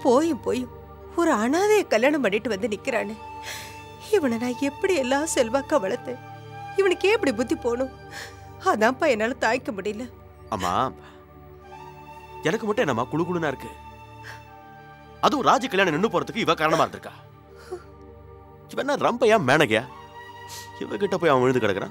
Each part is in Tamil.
போயும் போயும் ஒரு அனாதைய கல்யாணம் பண்ணிட்டு வந்து நிக்கிறானே இவனை நான் எப்படி எல்லாம் செல்வாக்கா வளர்த்தேன் இவனுக்கு ஏன் இப்படி புத்தி போகணும் அதான்ப்பா என்னால தாய்க்க முடியல அம்மா எனக்கு மட்டும் என்னம்மா குழு குழுனா இருக்கு அதுவும் ராஜ கல்யாணம் நின்னு போறதுக்கு இவ காரணமா இருந்திருக்கா இவ என்ன ரம்பையா மேனகையா இவ கிட்ட போய் அவன் விழுந்து கிடக்குறான்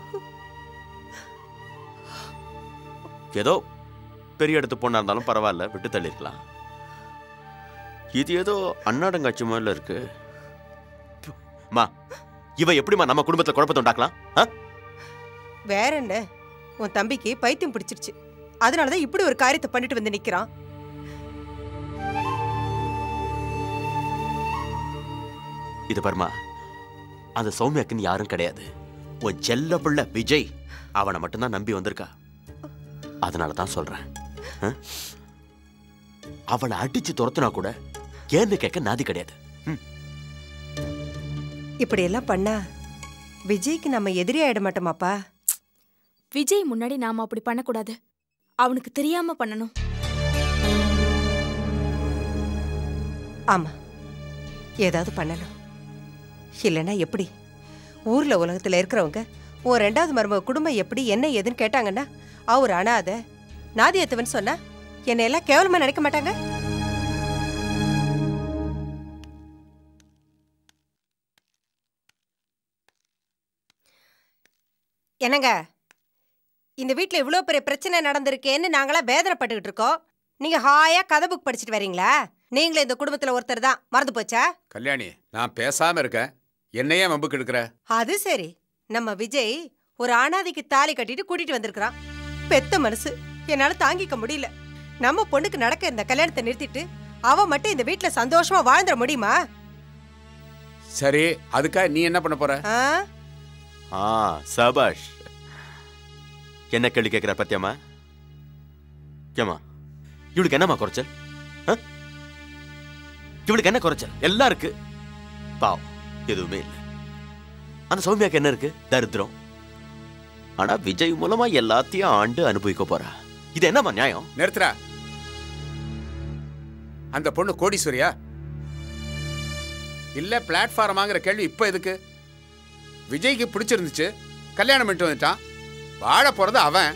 ஏதோ பெரிய இடத்து பொண்ணா இருந்தாலும் பரவாயில்ல விட்டு தள்ளிருக்கலாம் இது ஏதோ அன்னாடங்காட்சி மாதிரில இருக்கு மா இவ எப்படிம்மா நம்ம குடும்பத்துல குழப்பத்தை உண்டாக்கலாம் ஆ? வேற என்ன உன் தம்பிக்கு பைத்தியம் பிடிச்சிருச்சு அதனாலதான் இப்படி ஒரு காரியத்தை பண்ணிட்டு வந்து நிக்கிறான் இது பர்மா அந்த சௌமியாக்குன்னு யாரும் கிடையாது உன் செல்ல பிள்ளை விஜய் அவனை மட்டும்தான் நம்பி வந்திருக்கா அதனால தான் சொல்றேன் ஆ? அவளை அடிச்சு துரத்துனா கூட ஏன்னு கேட்க நாதி கிடையாது ம். இப்படி எல்லாம் பண்ணா விஜய்க்கு நம்ம எதிரி ஆயிட மாட்டோமாப்பா விஜய் முன்னாடி நாம அப்படி பண்ணக்கூடாது அவனுக்கு தெரியாம பண்ணணும் ஆமா ஏதாவது பண்ணணும் இல்லைன்னா எப்படி ஊர்ல உலகத்துல இருக்கிறவங்க உன் ரெண்டாவது மருமக குடும்பம் எப்படி என்ன ஏதுன்னு கேட்டாங்கன்னா அவர் அனாத நாதியத்தவன் சொன்னா என்னை எல்லாம் கேவலமா நினைக்க மாட்டாங்க என்னங்க இந்த வீட்ல இவ்வளோ பெரிய பிரச்சனை நடந்திருக்கேன்னு நாங்களாம் வேதனைப்பட்டுக்கிட்டு இருக்கோம் நீங்க ஹாயா கதை புக் படிச்சுட்டு வரீங்களா நீங்களும் இந்த குடும்பத்துல ஒருத்தர் தான் மறந்து போச்சா கல்யாணி நான் பேசாம இருக்கேன் என்னையே வம்புக்கு எடுக்கிற அது சரி நம்ம விஜய் ஒரு அனாதைக்கு தாலி கட்டிட்டு கூட்டிட்டு வந்திருக்கிறான் பெத்த மனசு என்னால தாங்கிக்க முடியல நம்ம பொண்ணுக்கு நடக்க இந்த கல்யாணத்தை நிறுத்திட்டு அவ மட்டும் இந்த வீட்ல சந்தோஷமா வாழ்ந்துட முடியுமா சரி அதுக்காக நீ என்ன பண்ண போற ஆ? ஆ சபாஷ் என்ன கேள்வி கேட்கிற பத்தியம்மா ஏமா இவளுக்கு என்னம்மா குறைச்சல் ஆ? இவளுக்கு என்ன குறைச்சல் எல்லாம் இருக்கு பாவம் எதுவுமே இல்லை அந்த சௌமியாக்கு என்ன இருக்கு தரித்திரம் ஆனா விஜய் மூலமா எல்லாத்தையும் ஆண்டு அனுபவிக்க போறா இது என்னம்மா நியாயம் நிறுத்துறா அந்த பொண்ணு கோடீஸ்வரியா இல்ல பிளாட்ஃபார்மாங்கிற கேள்வி இப்ப எதுக்கு விஜய்க்கு பிடிச்சிருந்துச்சு கல்யாணம் பண்ணிட்டு வந்துட்டான் வாழ போறது அவன்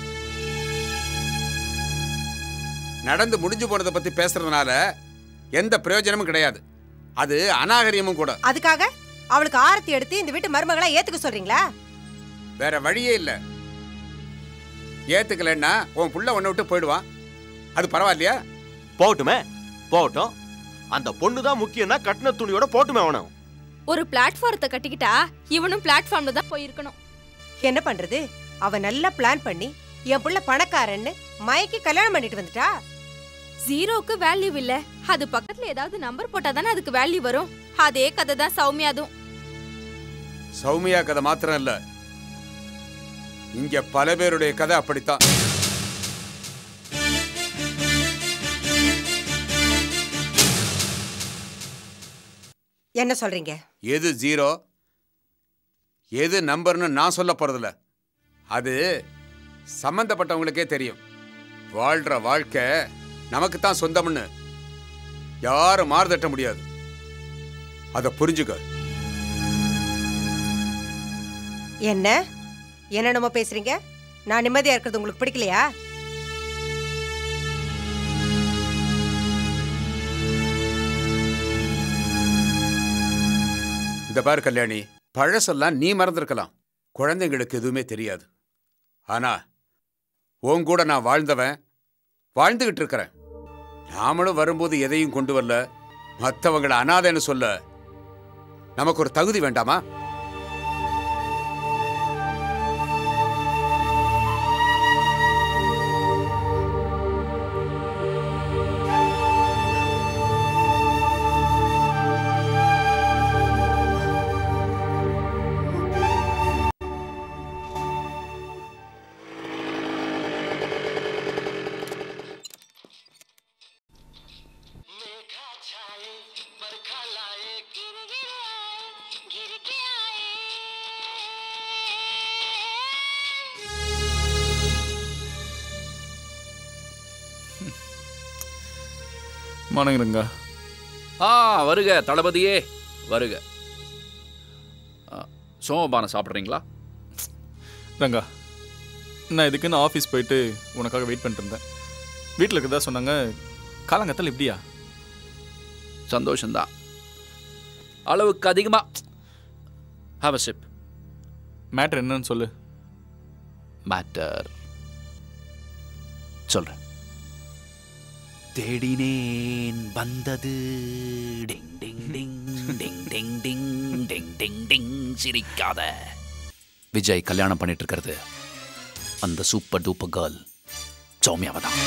நடந்து முடிஞ்சு போனதை பத்தி பேசுறதுனால எந்த பிரயோஜனமும் கிடையாது அது அநாகரியமும் கூட அதுக்காக அவளுக்கு ஆரத்தி எடுத்து இந்த வீட்டு மருமகளா ஏத்துக்க சொல்றீங்களா வேற வழியே இல்ல ஏத்துக்கலைன்னா உன் புள்ள உன்னை விட்டு போயிடுவான் அது பரவாயில்லையா போகட்டுமே போகட்டும் அந்த பொண்ணு தான் முக்கியம்னா கட்டின துணியோட போட்டுமே அவனும் ஒரு பிளாட்ஃபாரத்தை கட்டிக்கிட்டா இவனும் பிளாட்ஃபார்ம்ல தான் போயிருக்கணும் என்ன பண்றது அவ நல்லா பிளான் பண்ணி என் புள்ள பணக்காரன்னு மயக்கி கல்யாணம் பண்ணிட்டு வந்துட்டா ஜீரோக்கு வேல்யூ இல்ல அது பக்கத்துல ஏதாவது நம்பர் போட்டா தானே அதுக்கு வேல்யூ வரும் அதே கதை தான் சௌமியாதும் சௌமியா கதை மாத்திரம் இல்ல இங்க பல பேருடைய கதை அப்படித்தான் என்ன சொல்றீங்க எது ஜீரோ எது நம்பர்னு நான் சொல்ல போறதில்ல அது சம்பந்தப்பட்டவங்களுக்கே தெரியும் வாழ்ற வாழ்க்கை நமக்கு தான் சொந்தம்னு யாரும் மாறுதட்ட முடியாது அதை புரிஞ்சுக்க என்ன என்னென்னமோ பேசுறீங்க நான் நிம்மதியா இருக்கிறது உங்களுக்கு பிடிக்கலையா இந்த பாரு கல்யாணி பழசெல்லாம் நீ மறந்திருக்கலாம் குழந்தைங்களுக்கு எதுவுமே தெரியாது ஆனா உன் கூட நான் வாழ்ந்தவன் வாழ்ந்துகிட்டு இருக்கிறேன் நாமளும் வரும்போது எதையும் கொண்டு வரல மற்றவங்களை அனாதைன்னு சொல்ல நமக்கு ஒரு தகுதி வேண்டாமா வணங்குறேங்க ஆ வருக தளபதியே வருக ஆ, சோமபானம் சாப்பிட்றீங்களா ரங்கா நான் இதுக்குன்னு ஆஃபீஸ் போயிட்டு உனக்காக வெயிட் பண்ணிட்டு இருந்தேன் வீட்டில் இருக்கிறதா சொன்னாங்க காலங்கத்தில் இப்படியா சந்தோஷம்தான் அளவுக்கு அதிகமாக ஹாவ் அ சிப் மேட்ரு என்னன்னு சொல்லு மேட்டர் சொல்றேன் தேடினேன் வந்தது டிங் டிங் டிங் டிங் டிங் டிங் டிங் டிங் டிங் சிரிக்காத விஜய் கல்யாணம் பண்ணிட்டு இருக்கிறது அந்த சூப்பர் டூப்பர் கேர்ள் சௌமியாவை தான்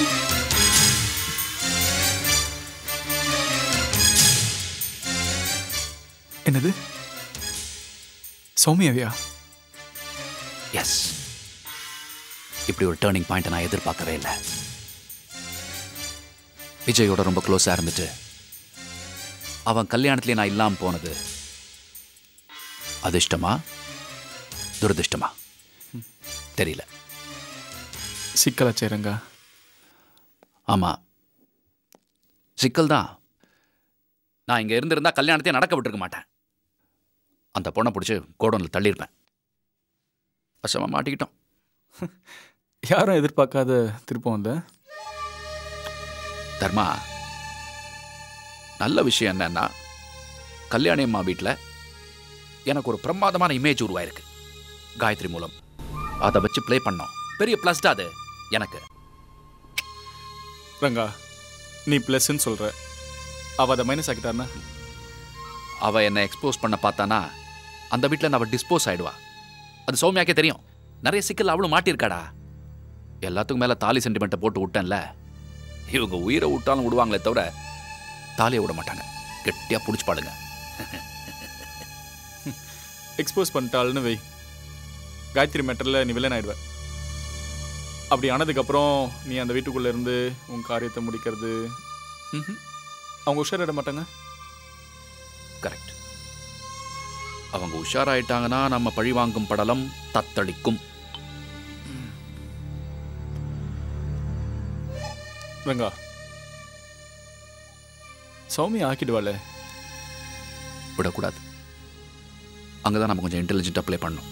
என்னது சௌமியாவியா எஸ் இப்படி ஒரு டேர்னிங் பாயிண்ட் நான் எதிர்பார்க்கவே இல்லை விஜயோட ரொம்ப க்ளோஸாக இருந்துட்டு அவன் கல்யாணத்துலேயே நான் இல்லாமல் போனது அதிர்ஷ்டமா துரதிர்ஷ்டமா தெரியல சிக்கலாச்சே ரங்கா ஆமாம் சிக்கல் தான் நான் இங்கே இருந்திருந்தா கல்யாணத்தையே நடக்க விட்டுருக்க மாட்டேன் அந்த பொண்ணை பிடிச்சி கோடனில் தள்ளியிருப்பேன் வசமாக மாட்டிக்கிட்டோம் யாரும் எதிர்பார்க்காத திருப்பம் வந்த தர்மா நல்ல விஷயம் என்னன்னா கல்யாணி அம்மா வீட்டில் எனக்கு ஒரு பிரமாதமான இமேஜ் உருவாயிருக்கு காயத்ரி மூலம் அதை வச்சு ப்ளே பண்ணோம் பெரிய ப்ளஸ் தான் அது எனக்கு ரங்கா நீ ப்ளஸ்ன்னு சொல்கிற அவள் அதை மைனஸ் ஆக்கிட்டான்னா அவ என்னை எக்ஸ்போஸ் பண்ண பார்த்தானா அந்த வீட்டில் அவள் டிஸ்போஸ் ஆயிடுவா அது சௌமியாக்கே தெரியும் நிறைய சிக்கல் அவளும் மாட்டியிருக்காடா எல்லாத்துக்கும் மேலே தாலி சென்டிமெண்ட்டை போட்டு விட்டேன்ல இவங்க உயிரை விட்டாலும் விடுவாங்களே தவிர தாலியை விட மாட்டாங்க கெட்டியாக பிடிச்சி பாடுங்க எக்ஸ்போஸ் பண்ணிட்டாள்னு வை காயத்ரி மேட்டரில் நீ வில்லன் ஆயிடுவ அப்படி ஆனதுக்கப்புறம் நீ அந்த வீட்டுக்குள்ளே இருந்து உன் காரியத்தை முடிக்கிறது ம்ஹும். அவங்க உஷாரிட மாட்டாங்க கரெக்ட் அவங்க உஷாராயிட்டாங்கன்னா நம்ம பழிவாங்கும் படலம் தத்தளிக்கும் ரங்கா சௌமியா ஆக்கிடுவாளே விடக்கூடாது அங்கே தான் நம்ம கொஞ்சம் இன்டெலிஜென்ட்டாக ப்ளே பண்ணணும்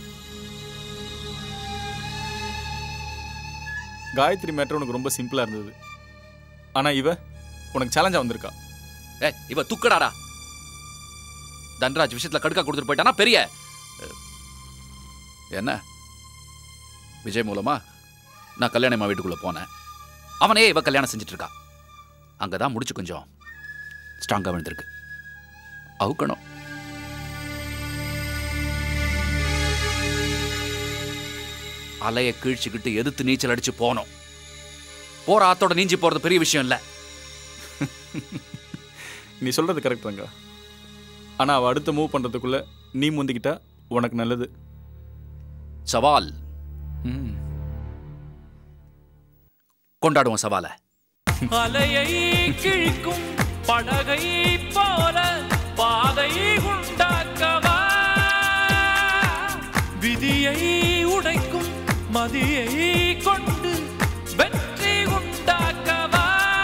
காயத்ரி மேட்டர் உனக்கு ரொம்ப சிம்பிளாக இருந்தது ஆனால் இவ உனக்கு சேலஞ்சாக வந்திருக்கா ஏ இவ துக்கடாடா தன்ராஜ் விஷயத்துல கடுக்கா கொடுத்துட்டு போயிட்டானா பெரிய அஹ், என்ன விஜய் மூலமா நான் கல்யாணமா வீட்டுக்குள்ள போனேன் அவனே இவ கல்யாணம் செஞ்சுட்டு இருக்கா அங்கதான் முடிச்சு கொஞ்சம் ஸ்ட்ராங்கா விழுந்திருக்கு அவுக்கணும் அலைய கீழ்ச்சிக்கிட்டு எதிர்த்து நீச்சல் அடிச்சு போனோம் போற ஆத்தோட நீஞ்சி போறது பெரிய விஷயம் இல்லை நீ சொல்கிறது கரெக்ட் ரங்கா ஆனால் அவள் அடுத்து மூவ் பண்ணுறதுக்குள்ள நீ முந்திக்கிட்டா உனக்கு நல்லது சவால் ம் கொண்டாடுவோம் சவாலை அலையை கிழிக்கும் படகை போல பாதை உண்டாக்கவா விதியை உடைக்கும் மதியை கொண்டு வெற்றி உண்டாக்கவா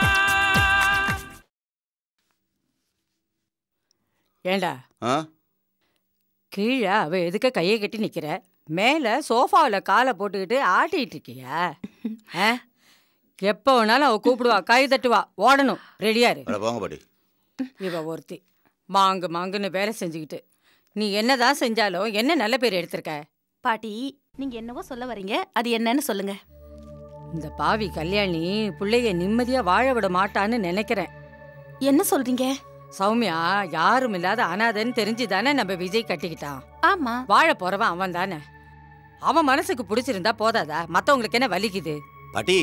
ஏண்டா ஆ கீழே அவ எதுக்க கையை கட்டி நிக்கிற மேல சோஃபாவில் காலை போட்டுக்கிட்டு ஆட்டிட்டு இருக்கியா ஆ? எப்போ வேணாலும் அவ கூப்பிடுவா கை தட்டுவா ஓடணும் ரெடியா இரு அட போங்க பாட்டி இவ ஒருத்தி மாங்கு மாங்குன்னு வேலை செஞ்சுக்கிட்டு நீ என்னதான் செஞ்சாலும் என்ன நல்ல பேர் எடுத்திருக்க பாட்டி நீங்க என்னவோ சொல்ல வரீங்க அது என்னன்னு சொல்லுங்க இந்த பாவி கல்யாணி பிள்ளைய நிம்மதியா வாழ விட மாட்டான்னு நினைக்கிறேன் என்ன சொல்றீங்க சௌமியா யாரும் இல்லாத அனாதைன்னு தெரிஞ்சுதானே நம்ம விஜய் கட்டிக்கிட்டான் ஆமா வாழ போறவன் அவன் தானே அவன் மனசுக்கு பிடிச்சிருந்தா போதாதா மத்தவங்களுக்கு என்ன வலிக்குது பாட்டி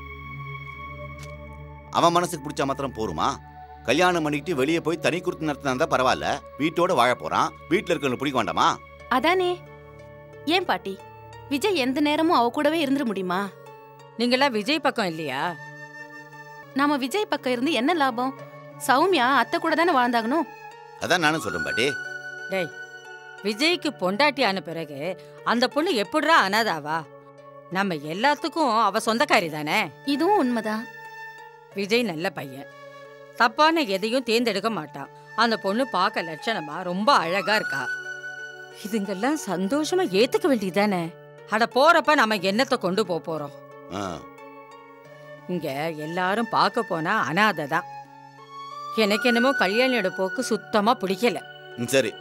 அவன் மனசுக்கு பிடிச்சா மாத்திரம் போருமா கல்யாணம் பண்ணிக்கிட்டு வெளியே போய் தனி கொடுத்து நடத்தினா இருந்தா பரவாயில்ல வீட்டோட வாழ போறான் வீட்டுல இருக்கிறவங்க பிடிக்க வேண்டாமா அதானே ஏன் பாட்டி விஜய் எந்த நேரமும் அவ கூடவே இருந்துட முடியுமா நீங்களாம் விஜய் பக்கம் இல்லையா நாம விஜய் பக்கம் இருந்து என்ன லாபம் சௌமியா அத்தை கூட தானே வாழ்ந்தாகணும் அதான் நானும் சொல்றேன் பாட்டி டேய் விஜய்க்கு பொண்டாட்டி ஆன பிறகு அந்த பொண்ணு எப்படிரா அனாதாவா நம்ம எல்லாத்துக்கும் அவ சொந்தக்காரி தானே இதுவும் உண்மைதான் விஜய் நல்ல பையன் தப்பான எதையும் தேர்ந்தெடுக்க மாட்டான் அந்த பொண்ணு பார்க்க லட்சணமா ரொம்ப அழகா இருக்கா இதுங்கெல்லாம் சந்தோஷமா ஏத்துக்க வேண்டியதானே அட போறப்ப நம்ம என்னத்தை கொண்டு போப் போறோம் ஆ இங்க எல்லாரும் பார்க்க போனா அனாதை தான் எனக்கு என்னமோ கல்யாணியோட போக்கு சுத்தமா பிடிக்கல ம், சரி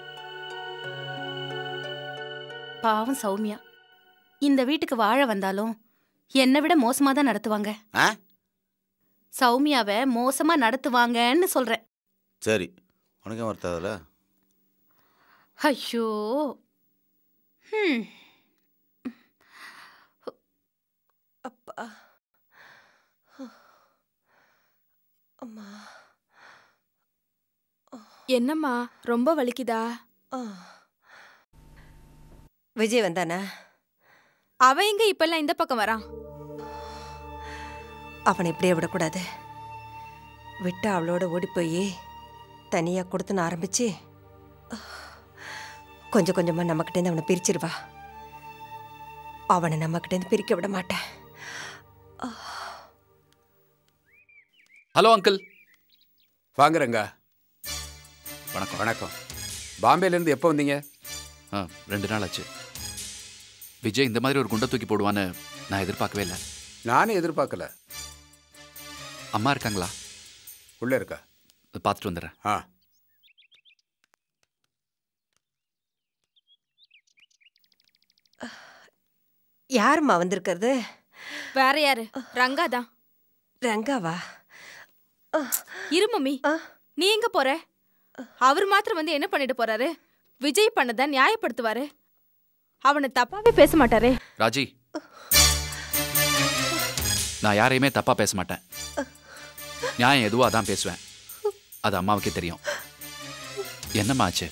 பாவம் சௌமியா இந்த வீட்டுக்கு வாழ வந்தாலும் என்னை விட மோசமா தான் நடத்துவாங்க ஆ சௌமியாவை மோசமா நடத்துவாங்கன்னு சொல்றேன் சரி உனக்கே வருத்தாதுல ஐயோ ஹம். அப்பா அம்மா என்னம்மா ரொம்ப வலிக்குதா ஆ. விஜய் வந்தானா அவன் எங்க இப்பெல்லாம் இந்த பக்கம் வரான் அவனை இப்படியே விடக்கூடாது விட்டு அவளோட ஓடி போய் தனியாக கொடுத்துன்னு ஆரம்பிச்சு கொஞ்சம் கொஞ்சமாக நம்மக்கிட்டேருந்து அவனை பிரிச்சிருவா அவனை நம்மக்கிட்டேருந்து பிரிக்க விட மாட்டேன் ஹலோ அங்கிள் வாங்குறேங்க வணக்கம் வணக்கம் பாம்பேலேருந்து எப்போ வந்தீங்க ஆ ரெண்டு நாள் ஆச்சு விஜய் இந்த மாதிரி ஒரு குண்டை தூக்கி போடுவான்னு நான் எதிர்பார்க்கவே இல்லை நானே எதிர்பார்க்கல அம்மா இருக்காங்களா உள்ளே இருக்கா பார்த்துட்டு வந்துடுறேன் ஆ யாரும்மா வந்திருக்கிறது வேற யாரு ரங்கா தான் ரங்காவா இரு மம்மி நீ எங்க போற அவர் மாத்திரம் வந்து என்ன பண்ணிட்டு போறாரு விஜய் பண்ணத நியாயப்படுத்துவாரு அவனை தப்பாவே பேச மாட்டாரே ராஜி நான் யாரையுமே தப்பா பேச மாட்டேன் நியாயம் எதுவோ அதான் பேசுவேன் அது அம்மாவுக்கே தெரியும் என்னம்மா ஆச்சு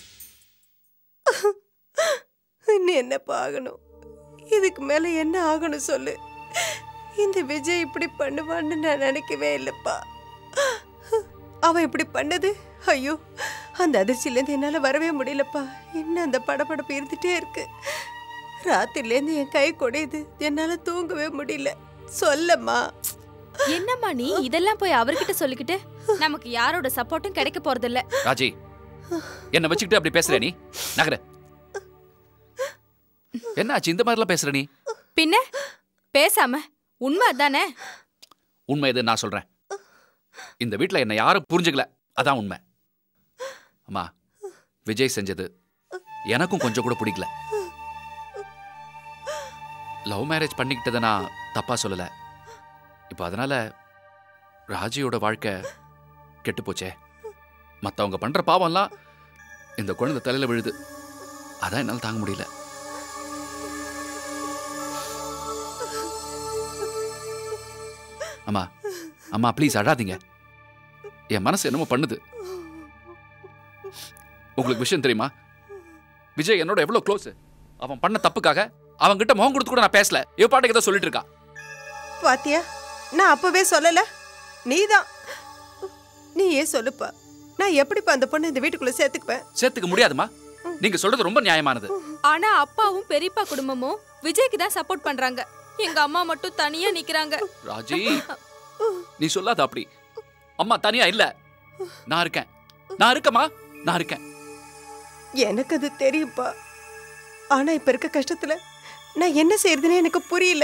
இன்னும் என்னப்பா ஆகணும் இதுக்கு மேல என்ன ஆகணும் சொல்லு இந்த விஜய் இப்படி பண்ணுவான்னு நான் நினைக்கவே இல்லப்பா அவன் இப்படி பண்ணது ஐயோ அந்த அதிர்ச்சியிலேருந்து என்னால் வரவே முடியலப்பா இன்னும் அந்த படபடப்பு இருந்துட்டே இருக்கு ராத்திரிலேருந்து என் கை கொடையுது என்னால் தூங்கவே முடியல சொல்லம்மா என்னம்மா நீ இதெல்லாம் போய் அவர்கிட்ட சொல்லிக்கிட்டு நமக்கு யாரோட சப்போர்ட்டும் கிடைக்க போறதில்ல ராஜி என்னை வச்சுக்கிட்டு அப்படி பேசுற நீ நகர என்னாச்சு இந்த மாதிரிலாம் பேசுற நீ பின்ன பேசாம உண்மை அதானே உண்மை எது நான் சொல்றேன் இந்த வீட்ல என்னை யாரும் புரிஞ்சுக்கல அதான் உண்மை அம்மா விஜய் செஞ்சது எனக்கும் கொஞ்சம் கூட பிடிக்கல லவ் மேரேஜ் பண்ணிக்கிட்டதை நான் தப்பா சொல்லல இப்போ அதனால ராஜியோட வாழ்க்கை கெட்டு போச்சே மத்தவங்க பண்ற பாவம்லாம் இந்த குழந்தை தலையில விழுது அதான் என்னால் தாங்க முடியல அம்மா அம்மா ப்ளீஸ் அழாதீங்க என் மனசு என்னமோ பண்ணுது உங்களுக்கு விஷயம் தெரியுமா விஜய் என்னோட எவ்வளவு க்ளோஸ் அவன் பண்ண தப்புக்காக அவன்கிட்ட முகம் கொடுத்து கூட நான் பேசல இவ பாட்டுக்கு ஏதோ சொல்லிட்டு இருக்கா பாத்தியா நான் அப்பவே சொல்லல நீதான் நீ ஏன் சொல்லுப்பா நான் எப்படிப்பா அந்த பொண்ணு இந்த வீட்டுக்குள்ள சேர்த்துக்குவேன் சேர்த்துக்க முடியாதுமா நீங்க சொல்றது ரொம்ப நியாயமானது ஆனா அப்பாவும் பெரியப்பா குடும்பமும் விஜய்க்கு தான் சப்போர்ட் பண்றாங்க எங்க அம்மா மட்டும் தனியா நிக்கிறாங்க ராஜி நீ சொல்லாத அப்படி அம்மா தனியா இல்ல நான் இருக்கேன் நான் இருக்கேம்மா நான் இருக்கேன் எனக்கு அது தெரியும்ப்பா ஆனா இப்ப இருக்க கஷ்டத்துல நான் என்ன செய்யறதுன்னு எனக்கு புரியல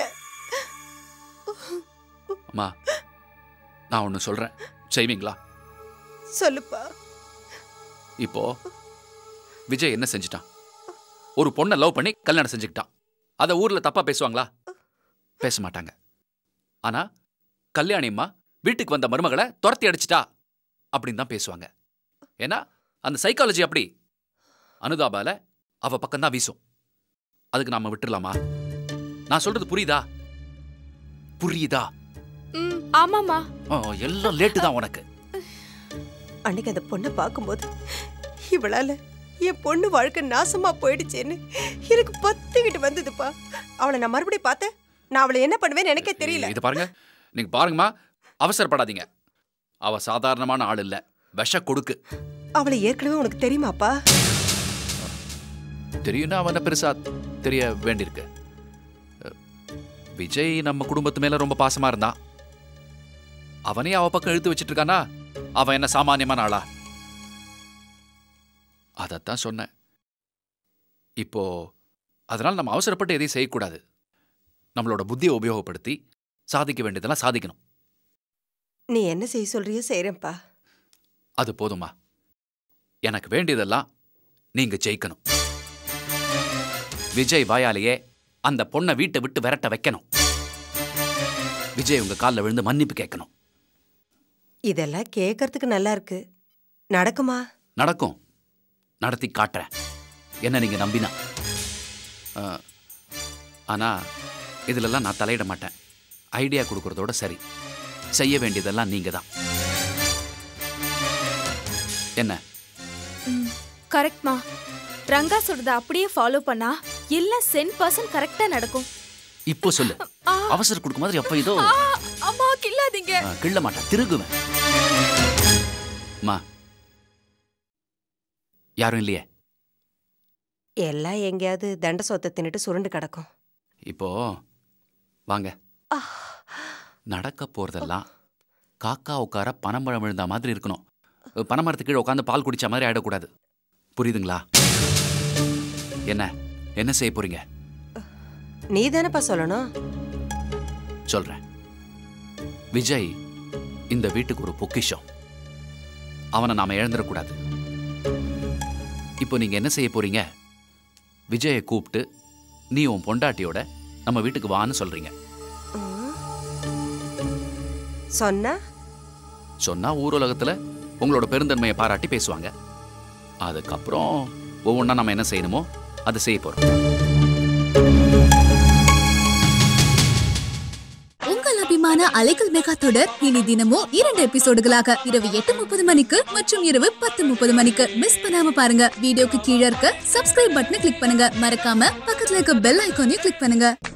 அம்மா நான் ஒன்னு சொல்றேன் செய்வீங்களா சொல்லுப்பா இப்போ விஜய் என்ன செஞ்சிட்டான் ஒரு பொண்ணை லவ் பண்ணி கல்யாணம் செஞ்சுக்கிட்டான் அதை ஊர்ல தப்பா பேசுவாங்களா பேச மாட்டாங்க ஆனா கல்யாணிம்மா வீட்டுக்கு வந்த மருமகளை துரத்தி அடிச்சிட்டா அப்படின்னு தான் பேசுவாங்க ஏன்னா அந்த சைக்காலஜி அப்படி அனுதாபால அவ பக்கம்தான் வீசும் அதுக்கு நாம விட்டுறலாமா நான் சொல்றது புரியுதா புரியுதா ம் ஆமாமா ஆ, எல்லாம் லேட்டு தான் உனக்கு அன்னைக்கு அந்த பொண்ணை பார்க்கும்போது இவளால என் பொண்ணு வாழ்க்கை நாசமா போயிடுச்சேன்னு எனக்கு பத்திக்கிட்டு வந்ததுப்பா அவளை நான் மறுபடியும் பார்த்தேன் நான் அவளை என்ன பண்ணுவேன்னு எனக்கே தெரியல இது பாருங்க நீங்க பாருங்கம்மா அவசரப்படாதீங்க அவ சாதாரணமான ஆள் இல்ல விஷ கொடுக்கு அவளை ஏற்கனவே உனக்கு தெரியுமாப்பா தெரியும்னா அவனை பெருசா தெரிய வேண்டியிருக்கு அஹ், விஜய் நம்ம குடும்பத்து மேல ரொம்ப பாசமா இருந்தான் அவனே அவ பக்கம் இழுத்து வச்சிட்டு இருக்கானா அவன் என்ன சாமானியமான ஆளா அதைத்தான் சொன்னேன் இப்போ அதனால் நம்ம அவசரப்பட்டு எதையும் செய்யக்கூடாது நம்மளோட புத்தியை உபயோகப்படுத்தி சாதிக்க வேண்டியதெல்லாம் சாதிக்கணும் நீ என்ன செய்ய சொல்றியோ செய்றேன்ப்பா அது போதுமா எனக்கு வேண்டியதெல்லாம் நீங்க ஜெயிக்கணும் விஜய் வாயாலேயே அந்த பொண்ணை வீட்டை விட்டு விரட்ட வைக்கணும் விஜய் உங்க காலில் விழுந்து மன்னிப்பு கேட்கணும் இதெல்லாம் கேட்கறதுக்கு நல்லா இருக்கு நடக்குமா நடக்கும் நடத்தி காட்டுறேன் என்ன நீங்க நம்பினா ஆ, ஆனா இதுலெல்லாம் நான் தலையிட மாட்டேன் ஐடியா கொடுக்கறதோட சரி செய்ய வேண்டியதெல்லாம் நீங்க தான் என்ன கரெக்ட்மா ரங்கா சொல்றத அப்படியே ஃபாலோ பண்ணா எல்லாம் சென் பர்சன்ட் கரெக்டா நடக்கும் இப்போ சொல்லு அவசரம் கொடுக்கும் மாதிரி எப்ப இதோ ஆ, அம்மா கில்லாதீங்க ஆ, கிள்ள மாட்டேன் திருகுவேன் அம்மா யாரும் இல்லையே எல்லாம் எங்கேயாவது தண்ட சொத்தை தின்னுட்டு சுருண்டு கிடக்கும் இப்போ வாங்க நடக்க போறதெல்லாம் காக்கா உட்கார பனம்பழம் விழுந்த மாதிரி இருக்கணும் பனைமரத்துக்கு கீழே உட்காந்து பால் குடிச்ச மாதிரி ஆயிடக்கூடாது புரியுதுங்களா என்ன என்ன செய்ய போறீங்க நீ தானப்பா சொல்லணும் சொல்றேன் விஜய் இந்த வீட்டுக்கு ஒரு பொக்கிஷம் அவனை நாம இழந்துடக்கூடாது இப்போ நீங்க என்ன செய்ய போறீங்க விஜயை கூப்பிட்டு நீ உன் பொண்டாட்டியோட நம்ம வீட்டுக்கு வான்னு சொல்றீங்க சொன்னா சொன்னா ஊருலகத்துல உங்களோட பெருந்தன்மையை பாராட்டி பேசுவாங்க அதுக்கப்புறம் ஒவ்வொன்றா நம்ம என்ன செய்யணுமோ அதை செய்ய போறோம் உங்கள் அபிமான அலைகள் மெகா தொடர் இனி தினமும் இரண்டு எபிசோடுகளாக இரவு எட்டு முப்பது மணிக்கு மற்றும் இரவு பத்து முப்பது மணிக்கு மிஸ் பண்ணாம பாருங்க வீடியோக்கு கீழே இருக்க சப்ஸ்கிரைப் பட்டனை கிளிக் பண்ணுங்க மறக்காம பக்கத்துல இருக்க பெல் ஐகானையும் கிளிக் பண்ணுங்க